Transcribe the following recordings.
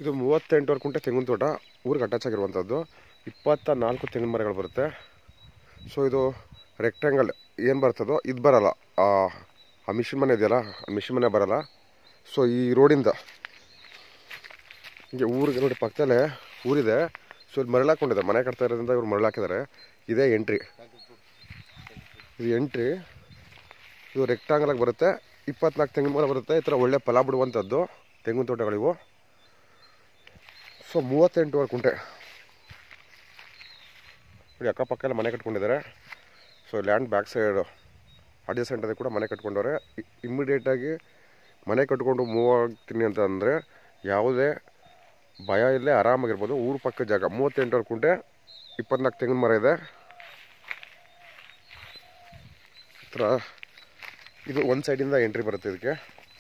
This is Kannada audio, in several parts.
ಇದು ಮೂವತ್ತೆಂಟುವರೆ ಕುಂಟೆ ತೆಂಗಿನ ತೋಟ ಊರಿಗೆ ಅಟ್ಯಾಚ್ ಆಗಿರುವಂಥದ್ದು ಇಪ್ಪತ್ತ ನಾಲ್ಕು ತೆಂಗಿನ ಮರಗಳು ಬರುತ್ತೆ ಸೊ ಇದು ರೆಕ್ಟ್ಯಾಂಗಲ್ ಏನು ಬರ್ತದೋ ಇದು ಬರಲ್ಲ ಆ ಆ ಮಿಷಿನ್ ಮನೆ ಇದೆಯಲ್ಲ ಆ ಮಿಷಿನ್ ಮನೆ ಬರಲ್ಲ ಸೊ ಈ ರೋಡಿಂದ ಹೀಗೆ ಊರಿಗೆ ನೋಡಿ ಪಕ್ಕದಲ್ಲೇ ಊರಿದೆ ಸೊ ಇಲ್ಲಿ ಮರಳು ಹಾಕೊಂಡಿದ್ದಾರೆ ಮನೆ ಕಟ್ತಾ ಇರೋದ್ರಿಂದ ಇವ್ರು ಮರಳು ಹಾಕಿದ್ದಾರೆ ಇದೇ ಎಂಟ್ರಿ ಇದು ಎಂಟ್ರಿ ಇದು ರೆಕ್ಟಾಂಗಲ್ ಆಗಿ ಬರುತ್ತೆ ಇಪ್ಪತ್ನಾಲ್ಕು ತೆಂಗಿನ ಮರ ಬರುತ್ತೆ ಈ ಥರ ಒಳ್ಳೆ ಫಲ ಬಿಡುವಂಥದ್ದು ತೆಂಗಿನ ತೋಟಗಳಿವು ಸೊ ಮೂವತ್ತೆಂಟುವರೆ ಕುಂಟೆ ನೋಡಿ ಅಕ್ಕಪಕ್ಕ ಎಲ್ಲ ಮನೆ ಕಟ್ಕೊಂಡಿದ್ದಾರೆ ಸೊ ಲ್ಯಾಂಡ್ ಬ್ಯಾಕ್ ಸೈಡು ಅಡ್ಜಸೆಂಟಲ್ಲಿ ಕೂಡ ಮನೆ ಕಟ್ಕೊಂಡವ್ರೆ ಇಮ್ಮಿಡಿಯೇಟಾಗಿ ಮನೆ ಕಟ್ಕೊಂಡು ಮೂವ್ ಆಗ್ತೀನಿ ಅಂತ ಅಂದರೆ ಯಾವುದೇ ಭಯ ಇಲ್ಲೇ ಆರಾಮಾಗಿರ್ಬೋದು ಊರು ಪಕ್ಕ ಜಾಗ ಮೂವತ್ತೆಂಟುವರೆ ಕುಂಟೆ ಇಪ್ಪತ್ನಾಲ್ಕು ತೆಂಗಿನ ಮರ ಇದೆ ಹತ್ರ ಇದು ಒಂದು ಸೈಡಿಂದ ಎಂಟ್ರಿ ಬರುತ್ತೆ ಇದಕ್ಕೆ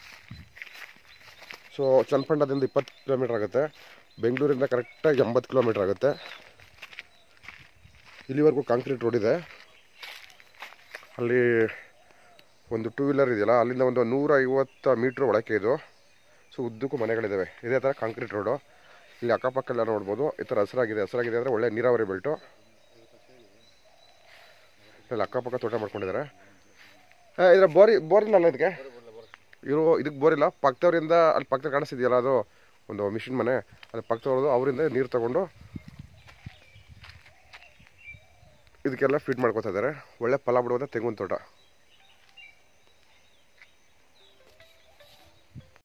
ಸೊ ಚನ್ನಪಟ್ಟಣದಿಂದ ಇಪ್ಪತ್ತು ಕಿಲೋಮೀಟ್ರ್ ಆಗುತ್ತೆ ಬೆಂಗಳೂರಿಂದ ಕರೆಕ್ಟಾಗಿ ಎಂಬತ್ತು ಕಿಲೋಮೀಟ್ರ್ ಆಗುತ್ತೆ ಇಲ್ಲಿವರೆಗೂ ಕಾಂಕ್ರೀಟ್ ರೋಡ್ ಇದೆ ಅಲ್ಲಿ ಒಂದು ಟೂ ವೀಲರ್ ಇದೆಯಲ್ಲ ಅಲ್ಲಿಂದ ಒಂದು ನೂರ ಐವತ್ತು ಮೀಟ್ರ್ ಒಳಕ್ಕೆ ಇದು ಸೊ ಉದ್ದಕ್ಕೂ ಮನೆಗಳಿದ್ದಾವೆ ಇದೇ ಥರ ಕಾಂಕ್ರೀಟ್ ರೋಡು ಇಲ್ಲಿ ಅಕ್ಕಪಕ್ಕ ಎಲ್ಲ ನೋಡ್ಬೋದು ಈ ಥರ ಹಸಿರಾಗಿದೆ ಹಸಿರಾಗಿದೆ ಅಂದರೆ ಒಳ್ಳೆ ನೀರಾವರಿ ಬೆಲ್ಟು ಇಲ್ಲಿ ಅಕ್ಕಪಕ್ಕ ತೋಟ ಮಾಡ್ಕೊಂಡಿದ್ದಾರೆ ಆ, ಇದ್ರ ಬೋರಿ ಬೋರ್ ಇಲ್ಲ ಇದಕ್ಕೆ ಇರೋ ಇದಕ್ಕೆ ಬೋರ್ ಇಲ್ಲ ಪಕ್ಕದವರಿಂದ ಅಲ್ಲಿ ಪಕ್ಕದಲ್ಲಿ ಕಾಣಿಸ್ತಿದೆಯಲ್ಲ ಅದು ಒಂದು ಮಿಷಿನ್ ಮನೆ ಅದು ಪಕ್ಕದವ್ರದ್ದು ಅವರಿಂದ ನೀರು ತಗೊಂಡು ಇದಕ್ಕೆಲ್ಲ ಫೀಡ್ ಮಾಡ್ಕೊತಾ ಇದ್ದಾರೆ ಒಳ್ಳೆ ಫಲ ಬಿಡುವಂಥ ತೆಂಗಿನ ತೋಟ